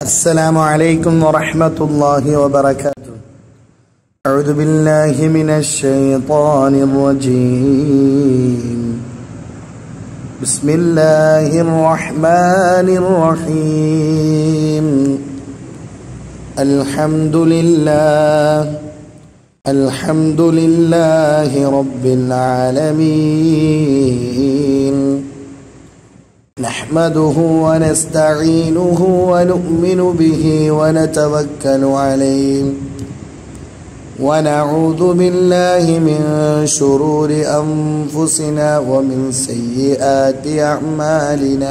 السلام عليكم ورحمة الله وبركاته أعوذ بالله من الشيطان الرجيم بسم الله الرحمن الرحيم الحمد لله الحمد لله رب العالمين نحمده ونستعينه ونؤمن به ونتوكل عليه ونعوذ بالله من شرور أنفسنا ومن سيئات أعمالنا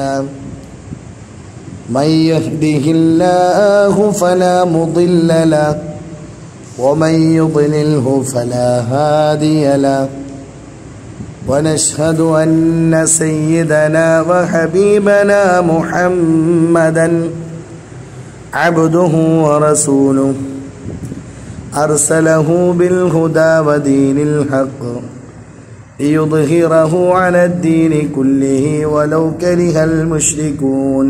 من يهده الله فلا مضل له ومن يضلله فلا هادي له ونشهد أن سيدنا وحبيبنا محمدا عبده ورسوله أرسله بالهدى ودين الحق ليظهره على الدين كله ولو كره المشركون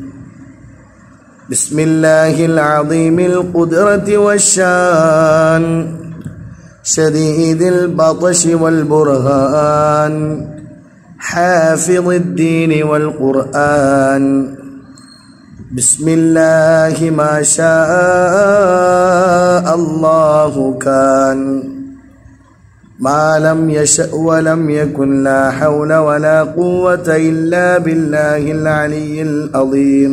بسم الله العظيم القدرة والشان شديد البطش والبرهان حافظ الدين والقرآن بسم الله ما شاء الله كان ما لم يشأ ولم يكن لا حول ولا قوة إلا بالله العلي العظيم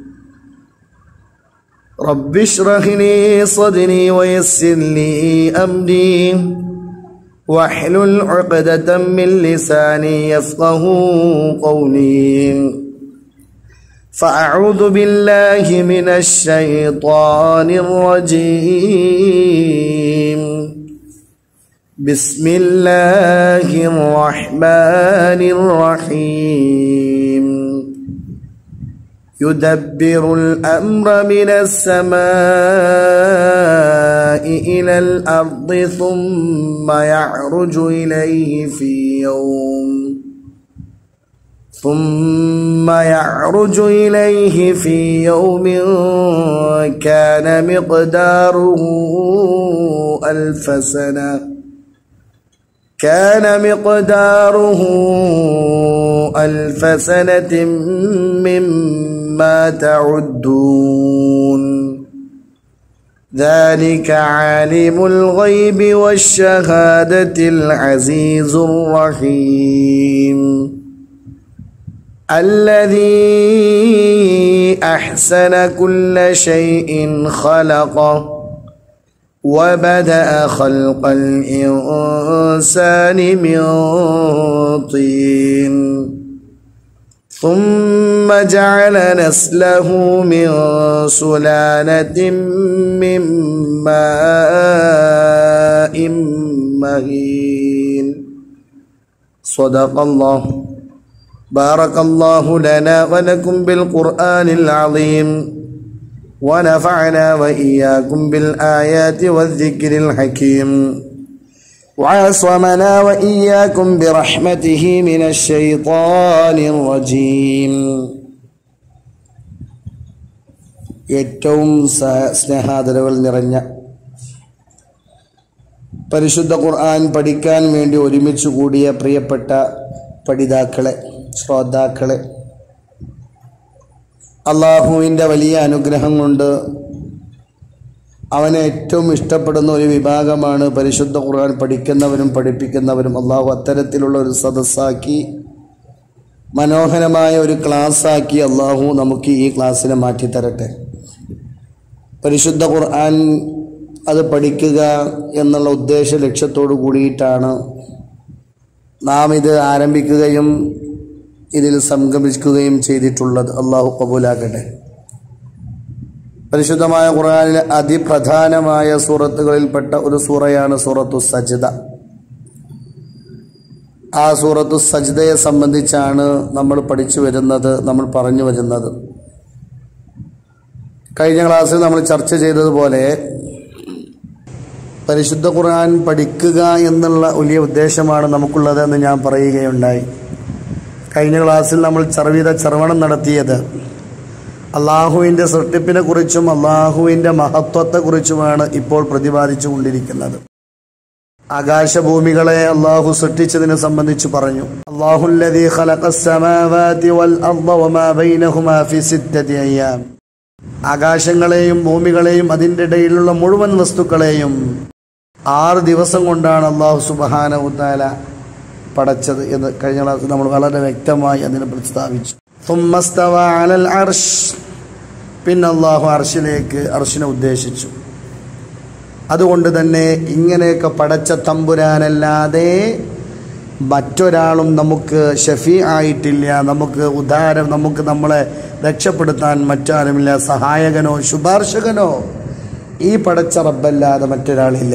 رب اشرح لي صدري ويسر لي أمري واحلل عقدة من لساني يفقه قولي فأعوذ بالله من الشيطان الرجيم بسم الله الرحمن الرحيم يدبر الأمر من السماء إلى الأرض ثم يعرج إليه في يوم ثم يعرج إليه في يوم كان مقداره ألف سنة كان مقداره ألف سنة مما تعدون ذلك عالم الغيب والشهادة العزيز الرحيم الذي أحسن كل شيء خلقه وبدأ خلق الإنسان من طين ثم جعل نسله من سلالة من ماء مهين صدق الله بارك الله لنا ولكم بالقرآن العظيم ونفعنا وإياكم بالآيات والذكر الحكيم وعصمنا وإياكم برحمته من الشيطان الرجيم ഏറ്റവും സ്നേഹാദരവുകൾ നിറഞ്ഞ പരിശുദ്ധ ഖുർആൻ പഠിക്കാൻ വേണ്ടി ഒരുമിച്ച് കൂടിയ പ്രിയപ്പെട്ട പഠിതാക്കളെ ശ്രോതാക്കളെ അള്ളാഹുവിൻ്റെ വലിയ അനുഗ്രഹം കൊണ്ട് അവനെ ഏറ്റവും ഇഷ്ടപ്പെടുന്ന ഒരു വിഭാഗമാണ് പരിശുദ്ധ ഖുർആൻ പഠിക്കുന്നവരും പഠിപ്പിക്കുന്നവരും അള്ളാഹു അത്തരത്തിലുള്ള ഒരു സദസ്സാക്കി മനോഹരമായ ഒരു ക്ലാസ്സാക്കി അള്ളാഹു നമുക്ക് ഈ ക്ലാസ്സിനെ മാറ്റിത്തരട്ടെ പരിശുദ്ധ ഖുർആൻ അത് പഠിക്കുക എന്നുള്ള ഉദ്ദേശ ലക്ഷ്യത്തോടു കൂടിയിട്ടാണ് നാം ഇത് ആരംഭിക്കുകയും ഇതിൽ സംഗമിക്കുകയും ചെയ്തിട്ടുള്ളത് അള്ളാഹു കബൂലാക്കട്ടെ പരിശുദ്ധമായ ഖുർആാനിലെ അതിപ്രധാനമായ സൂറത്തുകളിൽപ്പെട്ട ഒരു സൂറയാണ് സൂറത്തു സജിദ ആ സൂറത്തു സജിദയെ സംബന്ധിച്ചാണ് നമ്മൾ പഠിച്ചു വരുന്നത് നമ്മൾ പറഞ്ഞു വരുന്നത് കഴിഞ്ഞ ക്ലാസ്സിൽ നമ്മൾ ചർച്ച ചെയ്തതുപോലെ പരിശുദ്ധ ഖുർആൻ പഠിക്കുക എന്നുള്ള വലിയ ഉദ്ദേശമാണ് നമുക്കുള്ളത് എന്ന് ഞാൻ പറയുകയുണ്ടായി കഴിഞ്ഞ ക്ലാസ്സിൽ നമ്മൾ ചെറുവിധ ശ്രവണം നടത്തിയത് അള്ളാഹുവിൻ്റെ സൃഷ്ടിപ്പിനെ കുറിച്ചും അള്ളാഹുവിൻ്റെ മഹത്വത്തെക്കുറിച്ചുമാണ് ഇപ്പോൾ പ്രതിപാദിച്ചു കൊണ്ടിരിക്കുന്നത് ആകാശഭൂമികളെ അള്ളാഹു സൃഷ്ടിച്ചതിനെ സംബന്ധിച്ച് പറഞ്ഞു അള്ളാഹുല്ലദീ ഖലഖസ് സമാവാതി വൽ അർദ വമാ ബൈനഹുമാ ഫി സിത്തതി അയ്യാം ആകാശങ്ങളെയും ഭൂമികളെയും അതിൻ്റെ ഇടയിലുള്ള മുഴുവൻ വസ്തുക്കളെയും ആറ് ദിവസം കൊണ്ടാണ് അള്ളാഹു സുബഹാനവുത്താല പടച്ചത് എന്ന് കഴിഞ്ഞ ക്ലാസ് നമ്മൾ വളരെ വ്യക്തമായി അതിനെ പ്രസ്താവിച്ചു തുമ്മസ്തവ അലൽ അർഷ് പിന്നെ അള്ളാഹു അർഷിലേക്ക് അർഷിനെ ഉദ്ദേശിച്ചു അതുകൊണ്ട് തന്നെ ഇങ്ങനെയൊക്കെ പടച്ച തമ്പുരാനല്ലാതെ മറ്റൊരാളും നമുക്ക് ഷഫി ആയിട്ടില്ല നമുക്ക് ഉദാരം നമുക്ക് നമ്മളെ രക്ഷപ്പെടുത്താൻ മറ്റാരുമില്ല സഹായകനോ ശുപാർശകനോ ഈ പടച്ച റബ്ബല്ലാതെ മറ്റൊരാളില്ല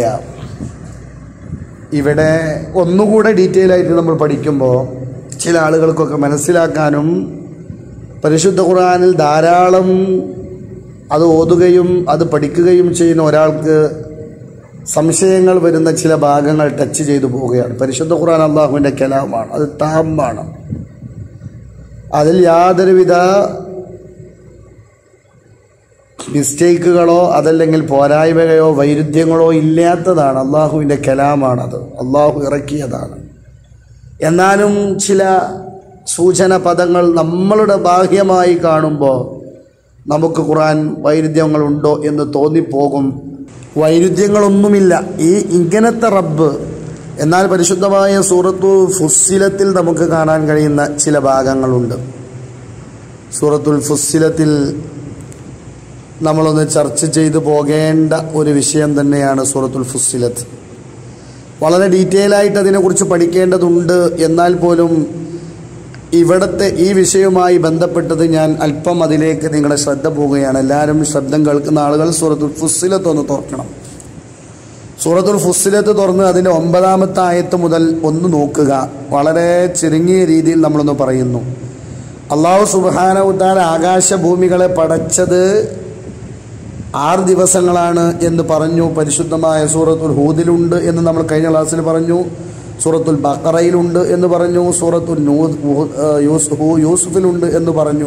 ഇവിടെ ഒന്നുകൂടെ ഡീറ്റെയിൽ ആയിട്ട് നമ്മൾ പഠിക്കുമ്പോൾ ചില ആളുകൾക്കൊക്കെ മനസ്സിലാക്കാനും പരിശുദ്ധ ഖുർആനിൽ ധാരാളം അത് ഓതുകയും അത് പഠിക്കുകയും ചെയ്യുന്ന ഒരാൾക്ക് സംശയങ്ങൾ വരുന്ന ചില ഭാഗങ്ങൾ ടച്ച് ചെയ്തു പോവുകയാണ് പരിശുദ്ധ ഖുർആൻ അള്ളാഹുവിൻ്റെ കലാമാണ് അത് താമ്പാണ് അതിൽ യാതൊരുവിധ മിസ്റ്റേക്കുകളോ അതല്ലെങ്കിൽ പോരായ്മയോ വൈരുദ്ധ്യങ്ങളോ ഇല്ലാത്തതാണ് അള്ളാഹുവിൻ്റെ കലാമാണത് അള്ളാഹു ഇറക്കിയതാണ് എന്നാലും ചില സൂചന പദങ്ങൾ നമ്മളുടെ ബാഹ്യമായി കാണുമ്പോൾ നമുക്ക് ഖുറാൻ വൈരുദ്ധ്യങ്ങളുണ്ടോ എന്ന് തോന്നിപ്പോകും വൈരുദ്ധ്യങ്ങളൊന്നുമില്ല ഈ ഇങ്ങനത്തെ റബ്ബ് എന്നാൽ പരിശുദ്ധമായ സൂറത്തു ഫുസ്സിലത്തിൽ നമുക്ക് കാണാൻ കഴിയുന്ന ചില ഭാഗങ്ങളുണ്ട് സൂറത്തുൽ ഫുസ്സിലത്തിൽ നമ്മളൊന്ന് ചർച്ച ചെയ്തു പോകേണ്ട ഒരു വിഷയം തന്നെയാണ് സൂറത്തുൽ ഫുസ്സിലത്ത് വളരെ ഡീറ്റെയിൽ ആയിട്ട് അതിനെക്കുറിച്ച് പഠിക്കേണ്ടതുണ്ട് എന്നാൽ പോലും ഇവിടുത്തെ ഈ വിഷയവുമായി ബന്ധപ്പെട്ടത് ഞാൻ അല്പം അതിലേക്ക് നിങ്ങളുടെ ശ്രദ്ധ പോവുകയാണ് എല്ലാവരും ശബ്ദം കേൾക്കുന്ന ആളുകൾ സൂറത്തുൽ ഫുസ്സിലത്ത് ഒന്ന് തുറക്കണം സൂറത്തുൽ ഫുസ്സിലത്ത് തുറന്ന് അതിൻ്റെ ഒമ്പതാമത്തെ ആയത്ത് മുതൽ ഒന്ന് നോക്കുക വളരെ ചുരുങ്ങിയ രീതിയിൽ നമ്മളൊന്ന് പറയുന്നു അള്ളാഹു സുബാനവുത്താൽ ആകാശഭൂമികളെ പടച്ചത് ആറ് ദിവസങ്ങളാണ് എന്ന് പറഞ്ഞു പരിശുദ്ധമായ സൂറത്തുൽ ഹൂദിലുണ്ട് എന്ന് നമ്മൾ കഴിഞ്ഞ ക്ലാസ്സിൽ പറഞ്ഞു സൂറത്തുൽ ബക്കറയിലുണ്ട് എന്ന് പറഞ്ഞു സൂറത്തുൽ നൂ യൂസ് ഹൂ യൂസുഫിലുണ്ട് എന്ന് പറഞ്ഞു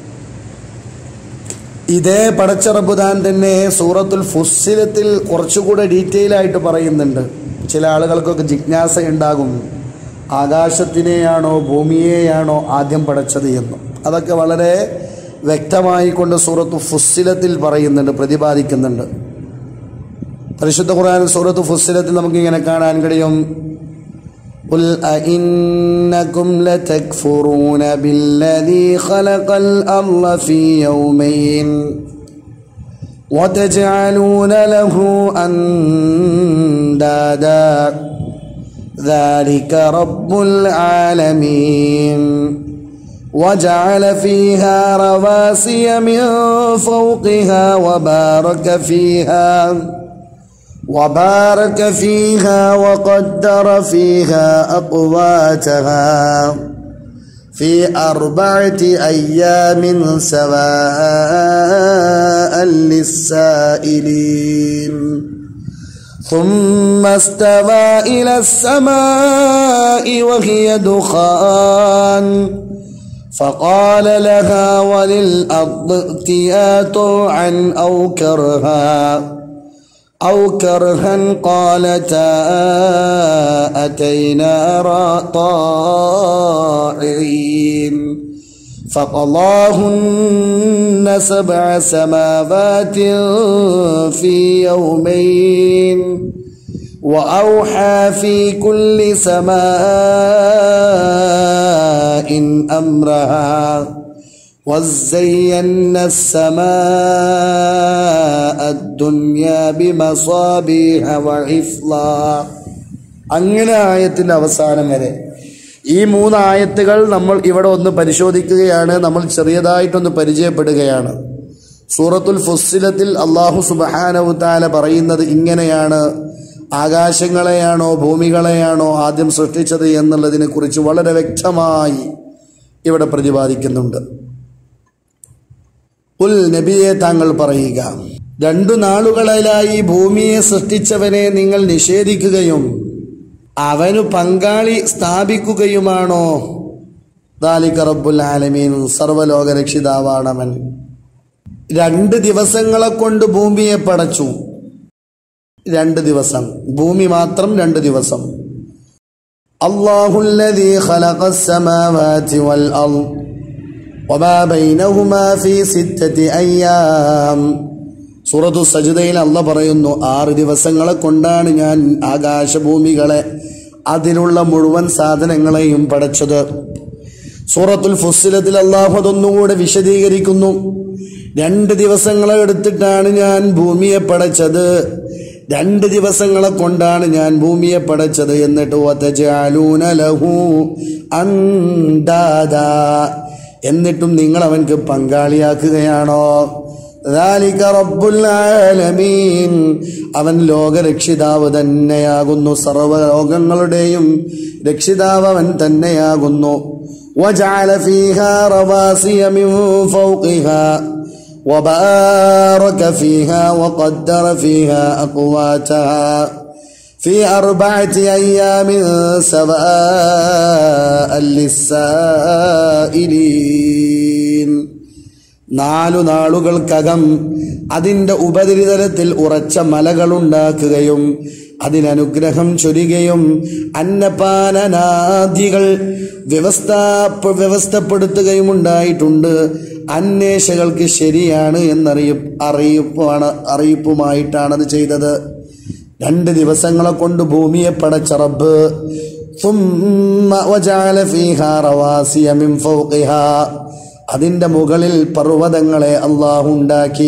ഇതേ പടച്ചറബുദാൻ തന്നെ സൂറത്തുൽ ഫുസ്സിലത്തിൽ കുറച്ചുകൂടെ ഡീറ്റെയിൽ ആയിട്ട് പറയുന്നുണ്ട് ചില ആളുകൾക്കൊക്കെ ജിജ്ഞാസ ഉണ്ടാകും ആകാശത്തിനെയാണോ ഭൂമിയെയാണോ ആദ്യം പടച്ചത് എന്നും അതൊക്കെ വളരെ വ്യക്തമായി കൊണ്ട് സൂറത്ത് ഫുസ്സിലത്തിൽ പറയുന്നുണ്ട് പ്രതിപാദിക്കുന്നുണ്ട് പരിശുദ്ധ ഖുർആൻ സൂറത്ത് ഫുസ്സിലത്തിൽ നമുക്കിങ്ങനെ കാണാൻ കഴിയും قل أئنكم لتكفرون بالذي خلق الأرض في يومين وتجعلون له أندادا ذلك رب العالمين وجعل فيها رواسي من فوقها وبارك فيها وبارك فيها وقدر فيها أقواتها في أربعة أيام سواء للسائلين ثم استوى إلى السماء وهي دخان فقال لها وللأرض ائتيا طوعا أو كرها أو كرها قالتا أتينا طائعين فقضاهن سبع سماوات في يومين وأوحى في كل سماء أمرها وزينا السماء الدنيا بمصابيح وحفظا അങ്ങനെ ആയത്തിന്റെ അവസാനം വരെ ഈ മൂന്ന് ആയത്തുകൾ നമ്മൾ ഇവിടെ ഒന്ന് പരിശോധിക്കുകയാണ് നമ്മൾ ചെറിയതായിട്ടൊന്ന് പരിചയപ്പെടുകയാണ് സൂറത്തുൽ ഫുസ്സിലത്തിൽ അള്ളാഹു സുബഹാനവുത്താല പറയുന്നത് ഇങ്ങനെയാണ് ആകാശങ്ങളെയാണോ ഭൂമികളെയാണോ ആദ്യം സൃഷ്ടിച്ചത് എന്നുള്ളതിനെ കുറിച്ച് വളരെ വ്യക്തമായി ഇവിടെ പ്രതിപാദിക്കുന്നുണ്ട് ഉൽ നബിയെ താങ്കൾ പറയുക രണ്ടു നാളുകളിലായി ഭൂമിയെ സൃഷ്ടിച്ചവനെ നിങ്ങൾ നിഷേധിക്കുകയും അവനു പങ്കാളി സ്ഥാപിക്കുകയുമാണോ ദാലിക റബ്ബുൽ ആലമീൻ സർവലോക രക്ഷിതാവാണവൻ രണ്ട് ദിവസങ്ങളെ കൊണ്ട് ഭൂമിയെ പടച്ചു രണ്ട് ദിവസം ഭൂമി മാത്രം രണ്ട് ദിവസം അള്ളാഹുല്ലദീ ഖലഖസ് സമാവാതി വൽ അർദ് വമാ ബൈനഹുമാ ഫീ സിത്തത്തി അയ്യാം സൂറത്തു സജിദയിൽ അല്ല പറയുന്നു ആറ് ദിവസങ്ങളെ കൊണ്ടാണ് ഞാൻ ആകാശഭൂമികളെ അതിലുള്ള മുഴുവൻ സാധനങ്ങളെയും പടച്ചത് സൂറത്തുൽ ഫുസ്സിലത്തിൽ അള്ളാഹു അതൊന്നുകൂടെ വിശദീകരിക്കുന്നു രണ്ട് ദിവസങ്ങളെ എടുത്തിട്ടാണ് ഞാൻ ഭൂമിയെ പടച്ചത് രണ്ട് ദിവസങ്ങളെ കൊണ്ടാണ് ഞാൻ ഭൂമിയെ പടച്ചത് എന്നിട്ട് വതജഅലൂന ലഹു അന്താദാ. എന്നിട്ടും നിങ്ങൾ അവൻക്ക് പങ്കാളിയാക്കുകയാണോ ذلك رب العالمين അവൻ ലോകരക്ഷിതാവ് തന്നെയാകുന്നു സർവ്വ ലോകങ്ങളുടെയും രക്ഷിതാവ് അവൻ തന്നെയാകുന്നു وجعل فيها رواسي من فوقها وبارك فيها وقدر فيها أقواتها في أربعة أيام سواء للسائلين നാലു നാളുകൾക്കകം അതിൻ്റെ ഉപരിതലത്തിൽ ഉറച്ച മലകളുണ്ടാക്കുകയും അതിനനുഗ്രഹം ചൊരികയും അന്നപാനനാദികൾ വ്യവസ്ഥ വ്യവസ്ഥപ്പെടുത്തുകയും ഉണ്ടായിട്ടുണ്ട് അന്വേഷകൾക്ക് ശരിയാണ് എന്നറിയ അറിയിപ്പാണ് അറിയിപ്പുമായിട്ടാണ് അത് ചെയ്തത് രണ്ട് ദിവസങ്ങളെ കൊണ്ട് ഭൂമിയെ പടച്ച റബ്ബ് ثم وجعل فيها رواسي من فوقها അതിന്റെ മുകളിൽ പർവ്വതങ്ങളെ അള്ളാഹു ഉണ്ടാക്കി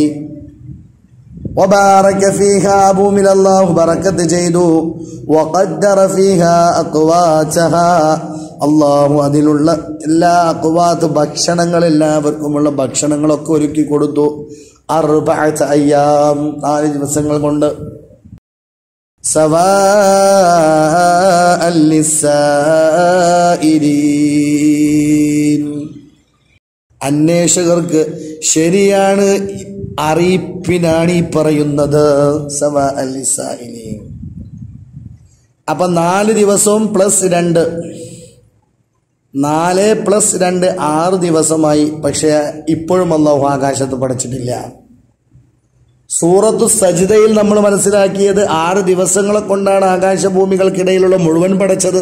وبارك فيها ഭൂമിയിൽ അള്ളാഹു ബറക്കത്ത് ചെയ്തു وقدر فيها أقواتها അള്ളാഹു അതിലുള്ള എല്ലാ അക്വാത്ത് ഭക്ഷണങ്ങൾ എല്ലാവർക്കുമുള്ള ഭക്ഷണങ്ങളൊക്കെ ഒരുക്കി കൊടുത്തു അറുപഴച്ച അയ്യാം നാല് ദിവസങ്ങൾ കൊണ്ട് سواء للسائلين അന്വേഷകർക്ക് ശരിയാണ് അറിയിപ്പിനാണ് ഈ പറയുന്നത് സവാ അലിസായിലീൻ അപ്പൊ നാല് ദിവസവും പ്ലസ് രണ്ട് നാല് പ്ലസ് രണ്ട് ആറ് ദിവസമായി പക്ഷെ ഇപ്പോഴും അള്ളാഹു ആകാശത്ത് പഠിച്ചിട്ടില്ല സൂറത്തു സജിതയിൽ നമ്മൾ മനസ്സിലാക്കിയത് ആറ് ദിവസങ്ങളെ കൊണ്ടാണ് ആകാശഭൂമികൾക്കിടയിലുള്ള മുഴുവൻ പടച്ചത്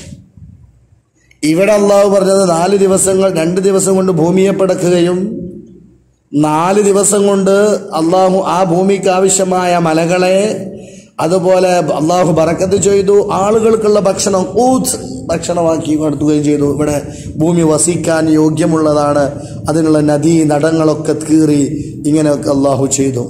ഇവിടെ അള്ളാഹു പറഞ്ഞത് നാല് ദിവസങ്ങൾ രണ്ട് ദിവസം കൊണ്ട് ഭൂമിയെ പടക്കുകയും നാല് ദിവസം കൊണ്ട് അള്ളാഹു ആ ഭൂമിക്ക് ആവശ്യമായ മലകളെ അതുപോലെ അള്ളാഹു ബറക്കത്ത് ചെയ്തു ആളുകൾക്കുള്ള ഭക്ഷണം ഊത്ത് ഭക്ഷണമാക്കി നടത്തുകയും ചെയ്തു ഇവിടെ ഭൂമി വസിക്കാൻ യോഗ്യമുള്ളതാണ് അതിനുള്ള നദീ നടങ്ങളൊക്കെ കീറി ഇങ്ങനെയൊക്കെ അള്ളാഹു ചെയ്തു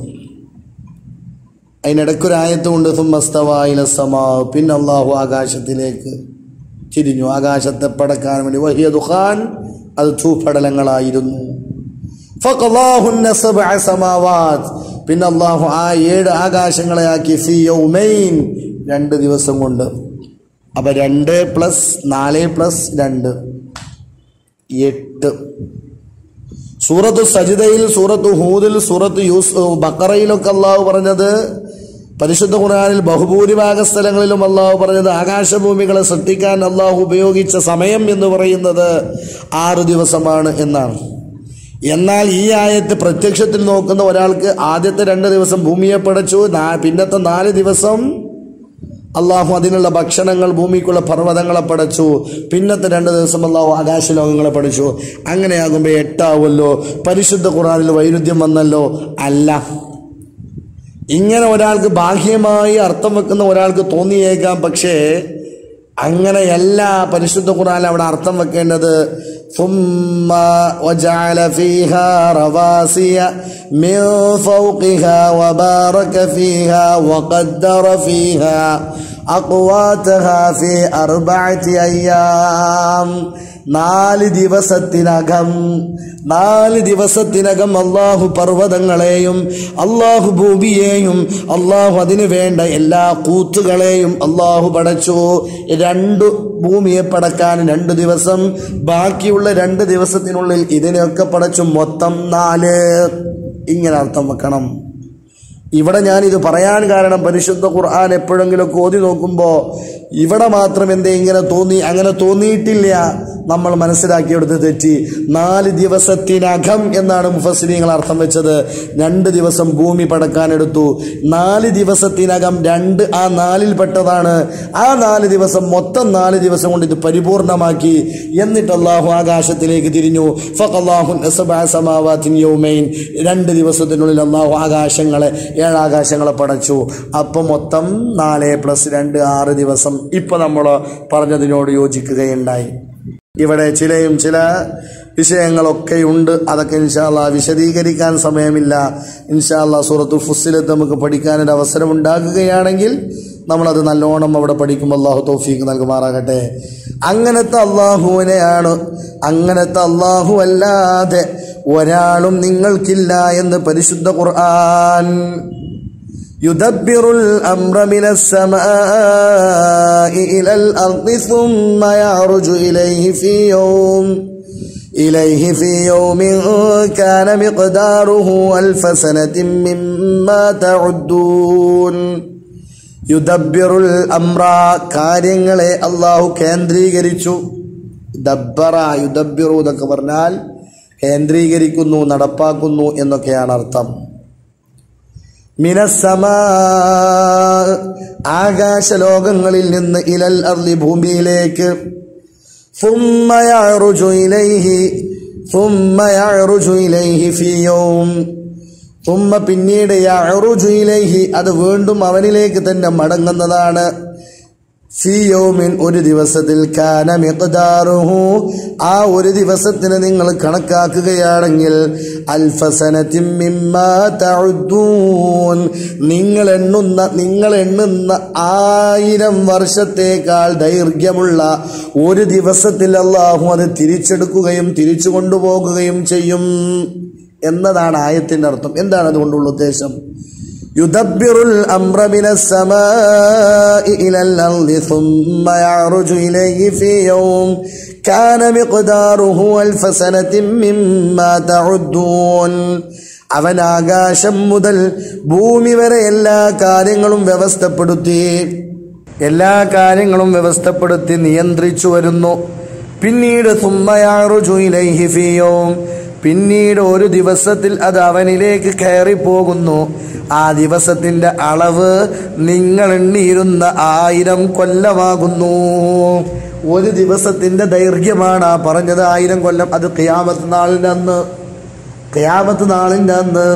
അതിനിടയ്ക്കൊരായത്തുകൊണ്ട് സുമസ്തവായില സമാ പിന്നെ അള്ളാഹു ആകാശത്തിലേക്ക് തിരിഞ്ഞു ആകാശത്തെ പടക്കാൻ വേണ്ടി വഹിയ ദുഖാൻ അത് ഭൂപടലങ്ങളായിരുന്നു ഫഖളാഹുന്ന സബ്അ സമാവാത് പിന്നെ അള്ളാഹു ആ ഏഴ് ആകാശങ്ങളെ ആക്കി ഫി യൗമൈൻ രണ്ട് ദിവസം കൊണ്ട് അപ്പൊ രണ്ട് പ്ലസ് നാല് പ്ലസ് രണ്ട് എട്ട് സൂറത്ത് സജിദയിൽ സൂറത്ത് ഹൂദിൽ സൂറത്ത് യൂസ് ബക്കറയിലൊക്കെ അള്ളാഹു പറഞ്ഞത് പരിശുദ്ധ ഖുർആനിൽ ബഹുഭൂരിഭാഗ സ്ഥലങ്ങളിലും അള്ളാഹു പറഞ്ഞത് ആകാശഭൂമികളെ സൃഷ്ടിക്കാൻ അള്ളാഹു ഉപയോഗിച്ച സമയം എന്ന് പറയുന്നത് ആറ് ദിവസമാണ് എന്നാണ് എന്നാൽ ഈ ആയത്ത് പ്രത്യക്ഷത്തിൽ നോക്കുന്ന ഒരാൾക്ക് ആദ്യത്തെ രണ്ട് ദിവസം ഭൂമിയെ പടച്ചു നാ- പിന്നത്തെ നാല് ദിവസം അള്ളാഹു അതിനുള്ള ഭക്ഷണങ്ങൾ ഭൂമിക്കുള്ള പർവ്വതങ്ങളെ പടച്ചു പിന്നത്തെ രണ്ട് ദിവസം അള്ളാഹു ആകാശലോകങ്ങളെ പഠിച്ചു അങ്ങനെയാകുമ്പോൾ എട്ടാവുമല്ലോ പരിശുദ്ധ ഖുറാനിൽ വൈരുദ്ധ്യം വന്നല്ലോ അല്ല ഇങ്ങനെ ഒരാൾക്ക് ബാഹ്യമായി അർത്ഥം വെക്കുന്ന ഒരാൾക്ക് തോന്നിയേക്കാം പക്ഷേ അങ്ങനെയല്ല പരിശുദ്ധ ഖുർആൻ അവിടെ അർത്ഥം വെക്കേണ്ടത് ثم وجعل فيها رواسي من فوقها وبارك فيها وقدر فيها أقواتها في أربعة أيام നാല് ദിവസത്തിനകം നാല് ദിവസത്തിനകം അള്ളാഹു പർവ്വതങ്ങളെയും അള്ളാഹു ഭൂമിയെയും അള്ളാഹു അതിനു വേണ്ട എല്ലാ കൂത്തുകളെയും അള്ളാഹു പടച്ചു രണ്ടു ഭൂമിയെ പടക്കാൻ രണ്ട് ദിവസം ബാക്കിയുള്ള രണ്ട് ദിവസത്തിനുള്ളിൽ ഇതിനെയൊക്കെ പടച്ചു മൊത്തം നാല് ഇങ്ങനെ അർത്ഥം വെക്കണം ഇവിടെ ഞാൻ ഇത് പറയാൻ കാരണം പരിശുദ്ധ ഖുർആൻ എപ്പോഴെങ്കിലും ഓതി നോക്കുമ്പോൾ ഇവിടെ മാത്രം എന്തേ ഇങ്ങനെ തോന്നി അങ്ങനെ തോന്നിയിട്ടില്ല നമ്മൾ മനസ്സിലാക്കിയെടുത്ത് തെറ്റി നാല് ദിവസത്തിനകം എന്നാണ് മുഫസ്സിനിങ്ങൾ അർത്ഥം വെച്ചത് രണ്ട് ദിവസം ഭൂമി പടക്കാനെടുത്തു നാല് ദിവസത്തിനകം രണ്ട് ആ നാലിൽ പെട്ടതാണ് ആ നാല് ദിവസം മൊത്തം നാല് ദിവസം കൊണ്ട് ഇത് പരിപൂർണമാക്കി എന്നിട്ട് അള്ളാഹു ആകാശത്തിലേക്ക് തിരിഞ്ഞു ഫഖല്ലാഹു അസ്ബഅ സമാവാത്തിൻ യൗമൈൻ രണ്ട് ദിവസത്തിനുള്ളിൽ അള്ളാഹു ആകാശങ്ങളെ ഏഴാകാശങ്ങളെ പടച്ചു അപ്പം മൊത്തം നാല് പ്ലസ് രണ്ട് ആറ് ദിവസം ഇപ്പൊ നമ്മൾ പറഞ്ഞതിനോട് യോജിക്കുകയുണ്ടായി ഇവിടെ ചിലയും ചില വിഷയങ്ങളൊക്കെ ഉണ്ട് അതൊക്കെ ഇൻഷാല്ല വിശദീകരിക്കാൻ സമയമില്ല ഇൻഷാല്ല സൂറത്തുൽ ഫുസ്സിലത്ത് നമുക്ക് പഠിക്കാനൊരു അവസരം ഉണ്ടാകുകയാണെങ്കിൽ നമ്മളത് നല്ലോണം അവിടെ പഠിക്കുമ്പോൾ അള്ളാഹു തൗഫീക്ക് നൽകുമാറാകട്ടെ അങ്ങനത്തെ അള്ളാഹുവിനെയാണ് അങ്ങനത്തെ അള്ളാഹു അല്ലാതെ ഒരാളും നിങ്ങൾക്കില്ല എന്ന് പരിശുദ്ധ ഖുർആൻ يدبر الأمر من السماء إلى الأرض ثم يعرج إليه في يوم إليه في يوم كان مقداره ألف سنة مما تعدون യുദബ്ബിറുൽ അംറ കാര്യങ്ങളെ അള്ളാഹു കേന്ദ്രീകരിച്ചു ദബ്ബറ യുദബ്ബിറു എന്നൊക്കെ പറഞ്ഞാൽ കേന്ദ്രീകരിക്കുന്നു നടപ്പാക്കുന്നു എന്നൊക്കെയാണ് അർത്ഥം മിനസമാ ആകാശലോകങ്ങളിൽ നിന്ന് ഇലൽ അർലി ഭൂമിയിലേക്ക് ثم يعرج إليه ثم يعرج إليه في يوم ثم പിന്നീട് يعرج إليه അത് വീണ്ടും അവനിലേക്ക് തന്നെ മടങ്ങുന്നതാണ് ഫിയോമിൻ ഒരു ദിവസത്തിൽ കാന മിഖ്ദാറുഹു ആ ഒരു ദിവസത്തിന് നിങ്ങൾ കണക്കാക്കുകയാണെങ്കിൽ അൽഫസനത്തിൻ മിമ്മാ തഉദ്ദൂൻ നിങ്ങൾ എണ്ണുന്ന നിങ്ങൾ എണ്ണുന്ന ആയിരം വർഷത്തേക്കാൾ ദൈർഘ്യമുള്ള ഒരു ദിവസത്തിൽ അള്ളാഹു അത് തിരിച്ചെടുക്കുകയും തിരിച്ചു കൊണ്ടുപോകുകയും ചെയ്യും എന്നതാണ് ആയത്തിന്റെ അർത്ഥം എന്താണ് അതുകൊണ്ടുള്ള ഉദ്ദേശം يدبر الأمر من السماء إلى الأرض ثم يعرج إليه في يوم كان مقداره ألف سنة مما تعدون അവൻ ആകാശം മുതൽ ഭൂമി വരെ എല്ലാ കാര്യങ്ങളും വ്യവസ്ഥപ്പെടുത്തി എല്ലാ കാര്യങ്ങളും വ്യവസ്ഥപ്പെടുത്തി നിയന്ത്രിച്ചു വരുന്നു പിന്നീട് സുമ്മയാറുജുയിലൈഹിഫിയോം പിന്നീട് ഒരു ദിവസത്തിൽ അത് അവനിലേക്ക് കയറിപ്പോകുന്നു ആ ദിവസത്തിന്റെ അളവ് നിങ്ങൾ എണ്ണിയിരുന്ന ആയിരം കൊല്ലമാകുന്നു ഒരു ദിവസത്തിന്റെ ദൈർഘ്യമാണ് ആ പറഞ്ഞത് ആയിരം കൊല്ലം അത് ഖിയാമത്ത് നാളിൻ്റെ അന്ന് ഖിയാമത്ത് നാളിൻ്റെ അന്ന്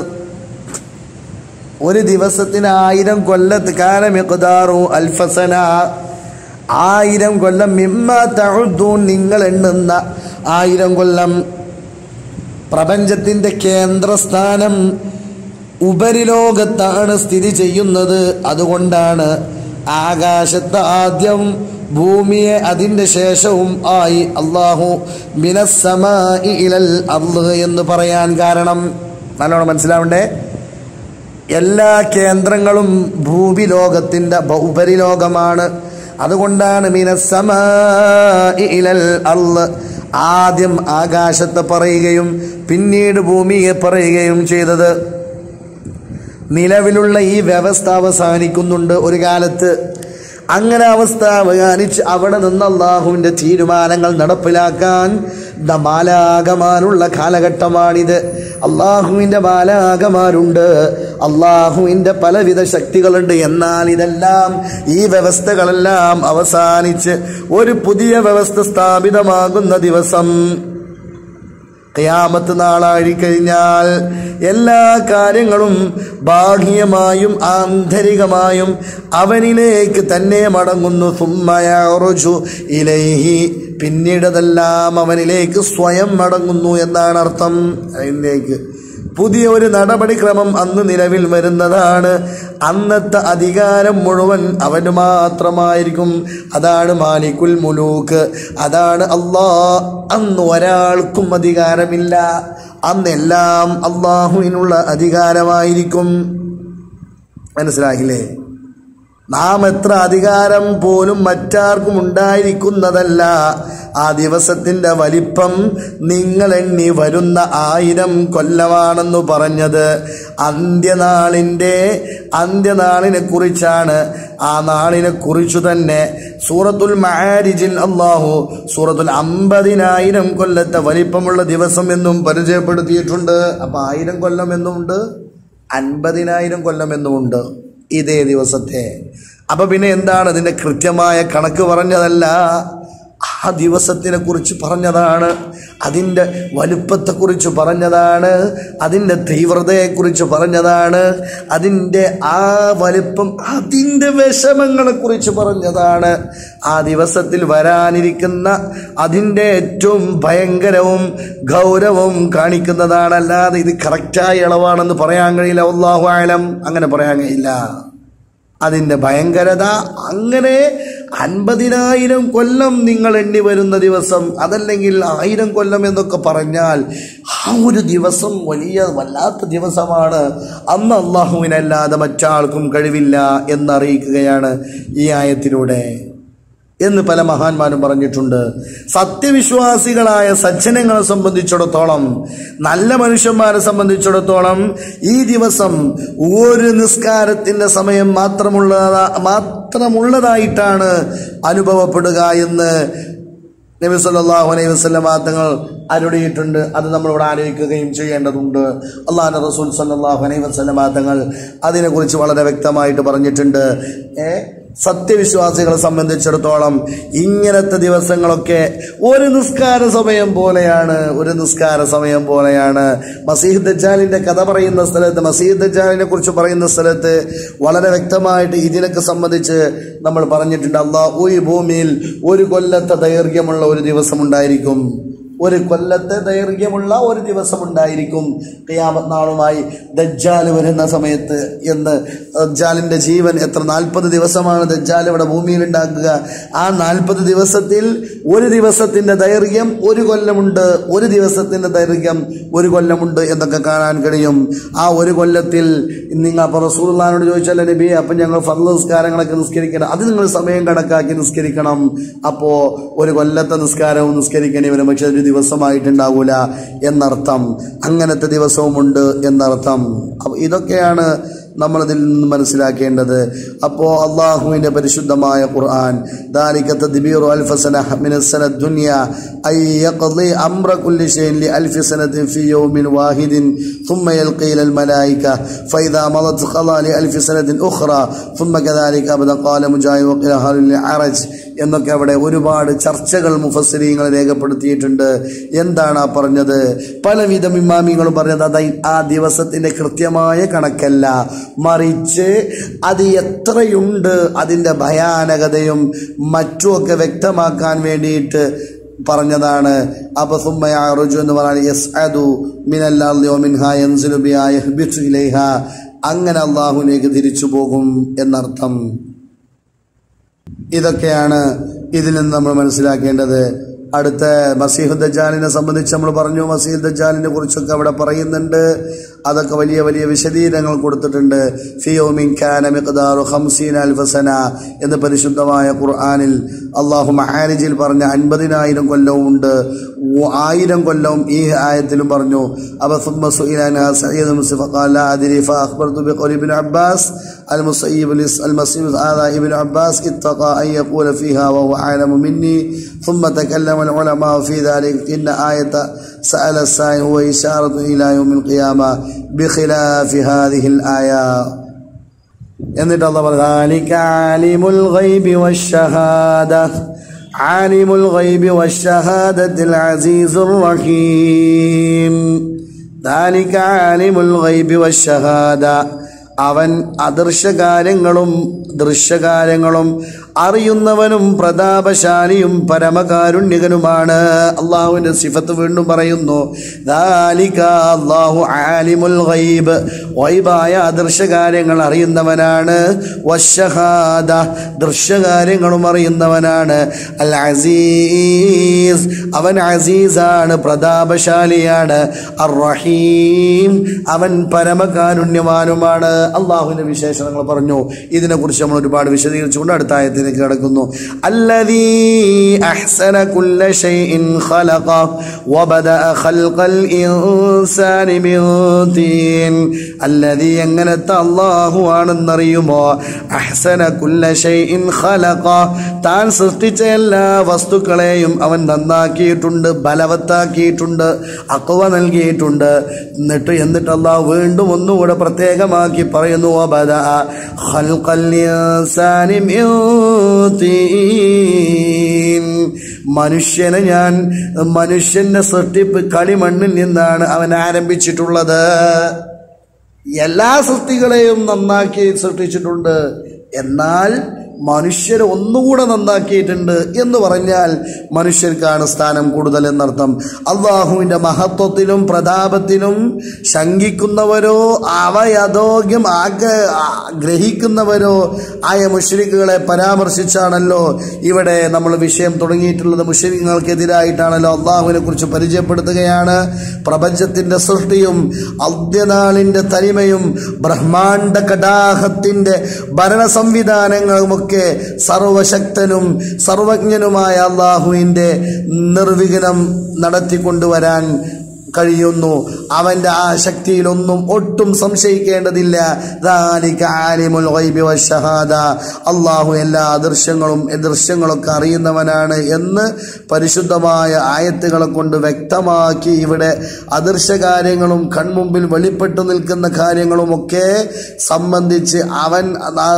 ഒരു ദിവസത്തിന് ആയിരം കൊല്ലത്ത് കാലമിഖ്ദാറു അൽഫസന ആയിരം കൊല്ലം മിമ്മ തഴുതൂൻ നിങ്ങൾ എണ്ണുന്ന ആയിരം കൊല്ലം പ്രപഞ്ചത്തിന്റെ കേന്ദ്രസ്ഥാനം ഉപരിലോകത്താണ് സ്ഥിതി ചെയ്യുന്നത് അതുകൊണ്ടാണ് ആകാശത്ത് ആദ്യം ഭൂമിയെ അതിൻ്റെ ശേഷവും ആയി അള്ളാഹു മിനസ്സമായി ഇലൽ അർള് എന്ന് പറയാൻ കാരണം നല്ലോണം മനസ്സിലാവണ്ടേ എല്ലാ കേന്ദ്രങ്ങളും ഭൂമി ലോകത്തിൻ്റെ ഉപരിലോകമാണ് അതുകൊണ്ടാണ് മിനസ്സമായി ഇലൽ അർള് ആദ്യം ആകാശത്തെ പറയുകയും പിന്നീട് ഭൂമിയെ പറയുകയും ചെയ്തത് നിലവിലുള്ള ഈ വ്യവസ്ഥ അവസാനിക്കുന്നുണ്ട് ഒരു കാലത്ത് അങ്ങനെ അവസ്ഥ അവസാനിച്ച് അവിടെ നിന്ന് അള്ളാഹുവിൻ്റെ തീരുമാനങ്ങൾ നടപ്പിലാക്കാൻ ദ മാലാകമാരുള്ള കാലഘട്ടമാണിത് അള്ളാഹുവിൻ്റെ മാലാകമാരുണ്ട് അള്ളാഹുവിൻ്റെ പലവിധ ശക്തികളുണ്ട് എന്നാൽ ഇതെല്ലാം ഈ വ്യവസ്ഥകളെല്ലാം അവസാനിച്ച് ഒരു പുതിയ വ്യവസ്ഥ സ്ഥാപിതമാകുന്ന ദിവസം ഖിയാമത്ത് നാളായി കഴിഞ്ഞാൽ എല്ലാ കാര്യങ്ങളും ബാഹ്യമായും ആന്തരികമായും അവനിലേക്ക് തന്നെ മടങ്ങുന്നു സുമ്മയറുജു ഇലൈഹി പിന്നീടതെല്ലാം അവനിലേക്ക് സ്വയം മടങ്ങുന്നു എന്നാണ് അർത്ഥം അതിലേക്ക് പുതിയ ഒരു നടപടിക്രമം അന്ന് നിലവിൽ വരുന്നതാണ് അന്നത്തെ അധികാരം മുഴുവൻ അവന് മാത്രമായിരിക്കും അതാണ് മാലിക്കുൽ മുലൂക്ക് അതാണ് അള്ളാ അന്ന് ഒരാൾക്കും അധികാരമില്ല അന്നെല്ലാം അള്ളാഹുവിനുള്ള അധികാരമായിരിക്കും മനസ്സിലാകില്ലേ നാം എത്ര അധികാരം പോലും മറ്റാർക്കും ഉണ്ടായിരിക്കുന്നതല്ല ആ ദിവസത്തിന്റെ വലിപ്പം നിങ്ങൾ എണ്ണി വരുന്ന ആയിരം കൊല്ലമാണെന്ന് പറഞ്ഞത് അന്ത്യനാളിൻ്റെ അന്ത്യനാളിനെ കുറിച്ചാണ് ആ നാളിനെ കുറിച്ചു തന്നെ സൂറത്തുൽ മഹാരിജിൽ അള്ളാഹു സൂറത്തുൽ അമ്പതിനായിരം കൊല്ലത്തെ വലിപ്പമുള്ള ദിവസം എന്നും പരിചയപ്പെടുത്തിയിട്ടുണ്ട് അപ്പൊ ആയിരം കൊല്ലം എന്നുമുണ്ട് അൻപതിനായിരം കൊല്ലം എന്നുമുണ്ട് ഇതേ ദിവസത്തെ അപ്പൊ പിന്നെ എന്താണ് ഇതിന്റെ കൃത്യമായ കണക്ക് പറഞ്ഞതല്ല ആ ദിവസത്തിനെ കുറിച്ച് പറഞ്ഞതാണ് അതിൻ്റെ വലുപ്പത്തെക്കുറിച്ച് പറഞ്ഞതാണ് അതിൻ്റെ തീവ്രതയെക്കുറിച്ച് പറഞ്ഞതാണ് അതിൻ്റെ ആ വലുപ്പം അതിൻ്റെ വിഷമങ്ങളെ കുറിച്ച് പറഞ്ഞതാണ് ആ ദിവസത്തിൽ വരാനിരിക്കുന്ന അതിൻ്റെ ഏറ്റവും ഭയങ്കരവും ഗൗരവവും കാണിക്കുന്നതാണ് അല്ലാതെ ഇത് കറക്റ്റായ ഇളവാണെന്ന് പറയാൻ കഴിയില്ല അള്ളാഹു ആലം അങ്ങനെ പറയാൻ കഴിയില്ല അതിൻ്റെ ഭയങ്കരത അങ്ങനെ അൻപതിനായിരം കൊല്ലം നിങ്ങൾ എണ്ണി വരുന്ന ദിവസം അതല്ലെങ്കിൽ ആയിരം കൊല്ലം എന്നൊക്കെ പറഞ്ഞാൽ ആ ഒരു ദിവസം വലിയ വല്ലാത്ത ദിവസമാണ് അന്ന് അള്ളാഹുവിനല്ലാതെ മറ്റാൾക്കും കഴിവില്ല എന്നറിയിക്കുകയാണ് ഈ ആയത്തിലൂടെ എന്ന് പല മഹാന്മാരും പറഞ്ഞിട്ടുണ്ട് സത്യവിശ്വാസികളായ സജ്ജനങ്ങളെ സംബന്ധിച്ചിടത്തോളം നല്ല മനുഷ്യന്മാരെ സംബന്ധിച്ചിടത്തോളം ഈ ദിവസം ഒരു നിസ്കാരത്തിന്റെ സമയം മാത്രമുള്ളതാ മാത്രമുള്ളതായിട്ടാണ് അനുഭവപ്പെടുക എന്ന് നബി സല്ലല്ലാഹു അലൈഹി വസല്ലമ തങ്ങൾ അരുളിയിട്ടുണ്ട് അത് നമ്മളിവിടെ ആലോചിക്കുകയും ചെയ്യേണ്ടതുണ്ട് അള്ളാഹു റസൂൽ സല്ലല്ലാഹു അലൈഹി വസല്ലമ തങ്ങൾ അതിനെക്കുറിച്ച് വളരെ വ്യക്തമായിട്ട് പറഞ്ഞിട്ടുണ്ട് ഏ സത്യവിശ്വാസികളെ സംബന്ധിച്ചിടത്തോളം ഇങ്ങനത്തെ ദിവസങ്ങളൊക്കെ ഒരു നിസ്കാര സമയം പോലെയാണ് ഒരു നിസ്കാര സമയം പോലെയാണ് മസീഹ് ദജാലിന്റെ കഥ പറയുന്ന സ്ഥലത്ത് മസീഹ് ദജാലിനെ കുറിച്ച് പറയുന്ന സ്ഥലത്ത് വളരെ വ്യക്തമായിട്ട് ഇതിനൊക്കെ സംബന്ധിച്ച് നമ്മൾ പറഞ്ഞിട്ടുണ്ട് അള്ളാഹു ഈ ഭൂമിയിൽ ഒരു കൊല്ലത്തെ ദൈർഘ്യമുള്ള ഒരു ദിവസം ഉണ്ടായിരിക്കും ഒരു കൊല്ലത്തെ ദൈർഘ്യമുള്ള ഒരു ദിവസം ഉണ്ടായിരിക്കും ഖിയാമത്ത് നാളുമായി ദജ്ജാൽ വരുന്ന സമയത്ത് എന്ന് ദജ്ജാലിന്റെ ജീവൻ എത്ര നാൽപ്പത് ദിവസമാണ് ദജ്ജാൽ ഇവിടെ ഭൂമിയിൽ ഉണ്ടാക്കുക ആ നാൽപ്പത് ദിവസത്തിൽ ഒരു ദിവസത്തിന്റെ ദൈർഘ്യം ഒരു കൊല്ലമുണ്ട് ഒരു ദിവസത്തിന്റെ ദൈർഘ്യം ഒരു കൊല്ലമുണ്ട് എന്നൊക്കെ കാണാൻ കഴിയും ആ ഒരു കൊല്ലത്തിൽ നിങ്ങൾ അപ്പോൾ റസൂർലാനോട് ചോദിച്ചാൽ നബി അപ്പം ഞങ്ങൾ ഫർദ് നിസ്കാരങ്ങളൊക്കെ നിസ്കരിക്കണം അത് നിങ്ങൾ സമയം കണക്കാക്കി നിസ്കരിക്കണം അപ്പോൾ ഒരു കൊല്ലത്തെ നിസ്കാരവും നിസ്കരിക്കേണ്ടി വരും പക്ഷെ ഒരു ദിവസമായിട്ടുണ്ടാവൂല എന്നർത്ഥം അങ്ങനത്തെ ദിവസവുമുണ്ട് എന്നർത്ഥം അപ്പൊ ഇതൊക്കെയാണ് നമ്മൾ ഇതിൽ നിന്ന് മനസ്സിലാക്കേണ്ടത് അപ്പോൾ അള്ളാഹുവിൻ്റെ പരിശുദ്ധമായ ഖുർആൻ ذلك تدبير ألف سنة من السنة الدنيا أي يقضي أمر كل شيء لألف سنة في يوم واحد ثم يلقي إلى الملائكة فإذا مضت قضى لألف سنة أخرى ثم كذلك أبدا قال مجاهد وقيل هل العرج എന്നൊക്കെ അവിടെ ഒരുപാട് ചർച്ചകൾ മുഫസ്സിരീങ്ങൾ രേഖപ്പെടുത്തിയിട്ടുണ്ട് എന്താണ് ആ പറഞ്ഞത് പലവിധ ഇമാമികളും പറഞ്ഞത് അത് ആ ദിവസത്തിന്റെ കൃത്യമായ കണക്കല്ല മറിച്ച് അത് എത്രയുണ്ട് അതിൻ്റെ ഭയാനകതയും മറ്റുമൊക്കെ വ്യക്തമാക്കാൻ വേണ്ടിയിട്ട് പറഞ്ഞതാണ് അപ്പൊ സുമ്മയാറുജു എന്ന് പറഞ്ഞാൽ യസ് അദു മിനല്ലാഹ അങ്ങനെ അള്ളാഹുലേക്ക് തിരിച്ചു പോകും എന്നർത്ഥം ഇതൊക്കെയാണ് ഇതിൽ നിന്ന് നമ്മൾ മനസ്സിലാക്കേണ്ടത് അടുത്ത മസീഹ് ദജാലിനെ സംബന്ധിച്ച് നമ്മൾ പറഞ്ഞു മസീഹ് ദജാലിനെ കുറിച്ചൊക്കെ അവിടെ പറയുന്നുണ്ട് അതൊക്കെ വലിയ വലിയ വിശദീകരണങ്ങൾ കൊടുത്തിട്ടുണ്ട് ഫിയോമിൻ ഖാന മിഖ്ദാറു ഖംസീന അൽഫസന എന്ന് പരിശുദ്ധമായ ഖുർആനിൽ അള്ളാഹു മഹാരിജിൽ പറഞ്ഞ അൻപതിനായിരം കൊല്ലവും ഉണ്ട് ആയിരം കൊല്ലവും ഈ ആയത്തിലും പറഞ്ഞു അബ ثم سئل عنها سعيد بن فقال لا أدري فأخبرت بقول ابن عباس المصيب المصيب هذا ابن عباس اتقى أن يقول فيها وهو أعلم مني ثم تكلم العلماء في ذلك إن آية سأل السائل هو إشارة إلى يوم القيامة بخلاف هذه الآية എന്നിട്ട് അള്ളാഹ് പറഞ്ഞു ذلك عالم الغيب والشهادة عالم الغيب والشهادة العزيز الرحيم ذلك عالم الغيب والشهادة അവൻ അദൃശ്യകാര്യങ്ങളും ദൃശ്യകാര്യങ്ങളും അറിയുന്നവനും പ്രതാപശാലിയും പരമകാരുണ്യകനുമാണ് അള്ളാഹുവിന്റെ സിഫത്ത് വീണ്ടും പറയുന്നു ദാലിക അല്ലാഹു ആലിമുൽ ഗൈബ് വൈബായ അദൃശ്യകാര്യങ്ങൾ അറിയുന്നവനാണ് വശഹാദ ദൃശ്യകാര്യങ്ങളും അറിയുന്നവനാണ് അൽ അസീസ് അവൻ അസീസാണ് പ്രതാപശാലിയാണ് അർ റഹീം അവൻ പരമകാരുണ്യവാനുമാണ് അള്ളാഹുവിന്റെ വിശേഷണങ്ങൾ പറഞ്ഞു ഇതിനെക്കുറിച്ച് നമ്മൾ ഒരുപാട് വിശദീകരിച്ചുകൊണ്ട് അടുത്ത ആയത്തിലേക്ക് കിടക്കുന്നു അല്ലദീ അഹ്സന കുല്ല ഷൈഇൻ ഖലഖ വബദഅ ഖൽഖൽ ഇൻസാനി മിൻ തീൻ അല്ലദീ എങ്ങനത്തെ അല്ലാഹു ആണെന്നറിയുമോ അഹ്സന കുല്ല ഷൈഇൻ ഖലഖ താൻ സൃഷ്ടിച്ച എല്ലാ വസ്തുക്കളെയും അവൻ നന്നാക്കിയിട്ടുണ്ട് ബലവത്താക്കിയിട്ടുണ്ട് അക്വ നൽകിയിട്ടുണ്ട് എന്നിട്ട് എന്നിട്ട് അള്ളാഹു വീണ്ടും ഒന്നുകൂടെ പ്രത്യേകമാക്കി പറയുന്നു വബദഅ ഖൽഖൽ ഇൻസാനി മിൻ തീൻ മനുഷ്യനെ ഞാൻ മനുഷ്യന്റെ സൃഷ്ടിപ്പ് കളിമണ്ണിൽ നിന്നാണ് അവൻ ആരംഭിച്ചിട്ടുള്ളത് എല്ലാ സൃഷ്ടികളെയും നന്നാക്കി സൃഷ്ടിച്ചിട്ടുണ്ട് എന്നാൽ മനുഷ്യരെ ഒന്നുകൂടെ നന്നാക്കിയിട്ടുണ്ട് എന്ന് പറഞ്ഞാൽ മനുഷ്യർക്കാണ് സ്ഥാനം കൂടുതൽ എന്നർത്ഥം അള്ളാഹുവിന്റെ മഹത്വത്തിലും പ്രതാപത്തിലും ശങ്കിക്കുന്നവരോ അവയതോഗ്യം ആഗ ഗ്രഹിക്കുന്നവരോ ആയ മുഷരിക്കുകളെ പരാമർശിച്ചാണല്ലോ ഇവിടെ നമ്മൾ വിഷയം തുടങ്ങിയിട്ടുള്ളത് മുഷരിക്കുകൾക്കെതിരായിട്ടാണല്ലോ അള്ളാഹുവിനെ കുറിച്ച് പരിചയപ്പെടുത്തുകയാണ് പ്രപഞ്ചത്തിന്റെ സൃഷ്ടിയും അദ്യനാളിന്റെ തനിമയും ബ്രഹ്മാണ്ഡ കടാഹത്തിന്റെ ഭരണ സംവിധാനങ്ങളുമൊക്കെ സർവശക്തനും സർവജ്ഞനുമായ അള്ളാഹുവിന്റെ നിർവിഘ്നം നടത്തിക്കൊണ്ടുവരാൻ കഴിയുന്നു അവന്റെ ആ ശക്തിയിലൊന്നും ഒട്ടും സംശയിക്കേണ്ടതില്ല ദാലിക ആലിമുൽ ഗൈബി വശഹാദ അള്ളാഹു എല്ലാ ദൃശ്യങ്ങളും ദൃശ്യങ്ങളൊക്കെ അറിയുന്നവനാണ് എന്ന് പരിശുദ്ധമായ ആയത്തുകളെ കൊണ്ട് വ്യക്തമാക്കി ഇവിടെ അദൃശ്യ കാര്യങ്ങളും കൺമുമ്പിൽ വെളിപ്പെട്ടു നിൽക്കുന്ന കാര്യങ്ങളുമൊക്കെ സംബന്ധിച്ച് അവൻ ആ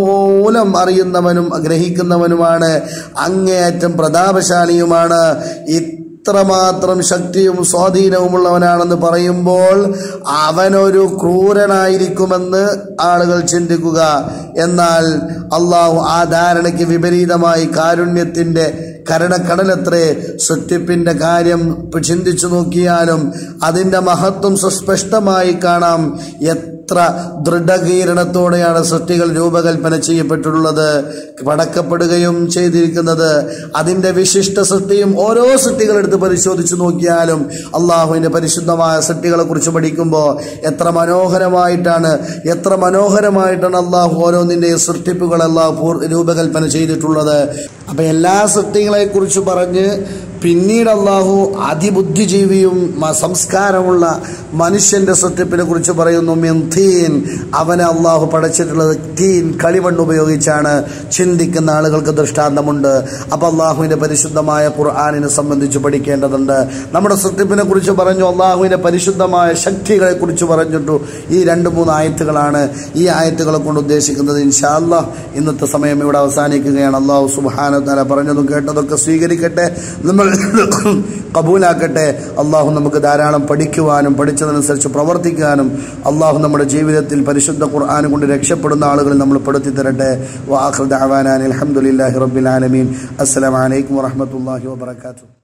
സമൂലം അറിയുന്നവനും ഗ്രഹിക്കുന്നവനുമാണ് അങ്ങേയറ്റം പ്രതാപശാലിയുമാണ് ഇത്രമാത്രം ശക്തിയും സ്വാധീനവുമുള്ളവനാണെന്ന് പറയുമ്പോൾ അവനൊരു ക്രൂരനായിരിക്കുമെന്ന് ആളുകൾ ചിന്തിക്കുക എന്നാൽ അള്ളാഹു ആ ധാരണയ്ക്ക് വിപരീതമായി കാരുണ്യത്തിൻ്റെ കരണക്കടലത്രേ സൃഷ്ടിപ്പിന്റെ കാര്യം ചിന്തിച്ചു നോക്കിയാലും അതിൻ്റെ മഹത്വം സുസ്പഷ്ടമായി കാണാം എത്ര ദൃഢകീരണത്തോടെയാണ് സൃഷ്ടികൾ രൂപകൽപ്പന ചെയ്യപ്പെട്ടിട്ടുള്ളത് പടക്കപ്പെടുകയും ചെയ്തിരിക്കുന്നത് അതിൻ്റെ വിശിഷ്ട സൃഷ്ടിയും ഓരോ സൃഷ്ടികളെടുത്ത് പരിശോധിച്ചു നോക്കിയാലും അള്ളാഹുവിൻ്റെ പരിശുദ്ധമായ സൃഷ്ടികളെ കുറിച്ച് പഠിക്കുമ്പോൾ എത്ര മനോഹരമായിട്ടാണ് എത്ര മനോഹരമായിട്ടാണ് അള്ളാഹു ഓരോന്നിൻ്റെയും സൃഷ്ടിപ്പുകൾ അള്ളാഹു പൂർ- രൂപകൽപ്പന ചെയ്തിട്ടുള്ളത് അപ്പം എല്ലാ സൃഷ്ടികളെ കുറിച്ച് പറഞ്ഞ് പിന്നീട് അള്ളാഹു അതിബുദ്ധിജീവിയും മ- സംസ്കാരമുള്ള മനുഷ്യന്റെ സൃഷ്ടിപ്പിനെ കുറിച്ച് പറയുന്നു മിൻതീൻ അവനെ അള്ളാഹു പടച്ചിട്ടുള്ളത് തീൻ കളിമണ്ണ് ഉപയോഗിച്ചാണ് ചിന്തിക്കുന്ന ആളുകൾക്ക് ദൃഷ്ടാന്തമുണ്ട് അപ്പൊ അള്ളാഹുവിന്റെ പരിശുദ്ധമായ ഖുർആാനിനെ സംബന്ധിച്ച് പഠിക്കേണ്ടതുണ്ട് നമ്മുടെ സൃഷ്ടിപ്പിനെ കുറിച്ച് പറഞ്ഞു അള്ളാഹുവിന്റെ പരിശുദ്ധമായ ശക്തികളെ കുറിച്ച് പറഞ്ഞിട്ടു ഈ രണ്ട് മൂന്ന് ആയത്തുകളാണ് ഈ ആയത്തുകളെ കൊണ്ട് ഉദ്ദേശിക്കുന്നത് ഇൻഷാ അല്ലാഹ് ഇന്നത്തെ സമയം ഇവിടെ അവസാനിക്കുകയാണ് അള്ളാഹു സുബാന തല പറഞ്ഞതും കേട്ടതൊക്കെ സ്വീകരിക്കട്ടെ നമ്മൾ കബൂലാക്കട്ടെ അള്ളാഹു നമുക്ക് ധാരാളം പഠിക്കുവാനും പഠിച്ചതനുസരിച്ച് പ്രവർത്തിക്കാനും അള്ളാഹു നമ്മുടെ ജീവിതത്തിൽ പരിശുദ്ധ ഖുർആൻ കൊണ്ട് രക്ഷപ്പെടുന്ന ആളുകളിൽ നമ്മൾ പെടുത്തി തരട്ടെ വാഹൃദ് അവാനാൻ അലഹമുല്ലാഹി റബ്ബിൽ ആലമീൻ അസ്സലാമലൈക്കും വറഹമത്തല്ലാഹി വാബർക്കാത്തു